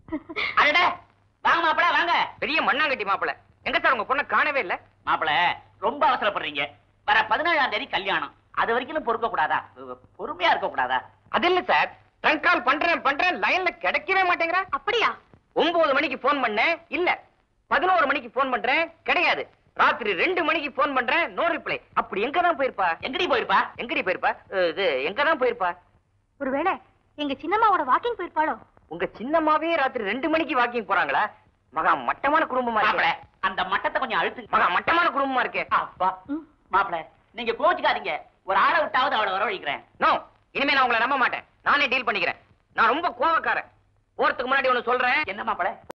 அடடே வாங்க மாப்பிள வாங்க பெரிய மண்ணாங்கட்டி மாப்பிள எங்க சார் உங்க பொண்ணை காணவே இல்ல மாப்பிள ரொம்ப அவசரப்படுறீங்க வர பதினேழாம் தேதி கல்யாணம் அது வரைக்கும் பொறுக்க கூடாதா பொறுமையா இருக்க கூடாதா அது இல்ல சார் ட்ரங்க் கால் பண்றேன் பண்றேன் லைன்ல கிடைக்கவே மாட்டேங்கிறா அப்படியா ஒன்பது மணிக்கு போன் பண்ணேன் இல்ல பதினோரு மணிக்கு போன் பண்றேன் கிடையாது ராத்திரி ரெண்டு மணிக்கு போன் பண்றேன் நோ ரிப்ளை அப்படி எங்க தான் போயிருப்பா எங்கடி போயிருப்பா எங்கடி போயிருப்பா அஹ், இது எங்க தான் போயிருப்பா ஒருவேளை எங்க சின்னம்மாவோட வாக்கிங் போயிருப்பாளோ உங்க சின்னம்மாவே ராத்திரி ரெண்டு மணிக்கு வாக்கிங் போறாங்களா மகா மட்டமான குடும்பமா மாப்பிள இருக்கே அந்த மட்டத்தை கொஞ்சம் அழுத்துங்க மகா மட்டமான குடும்பமா இருக்கே அப்பா ம். மாப்பிள நீங்க கோச்சுக்காதீங்க ஒரு ஆளை விட்டாவது அவளை வரவழைக்கிறேன் நோ இனிமே நான் உங்களை நம்ப மாட்டேன் நானே டீல் பண்ணிக்கிறேன் நான் ரொம்ப கோவக்காரன் போறதுக்கு முன்னாடி ஒண்ணு சொல்றேன் என்ன மாப்பிள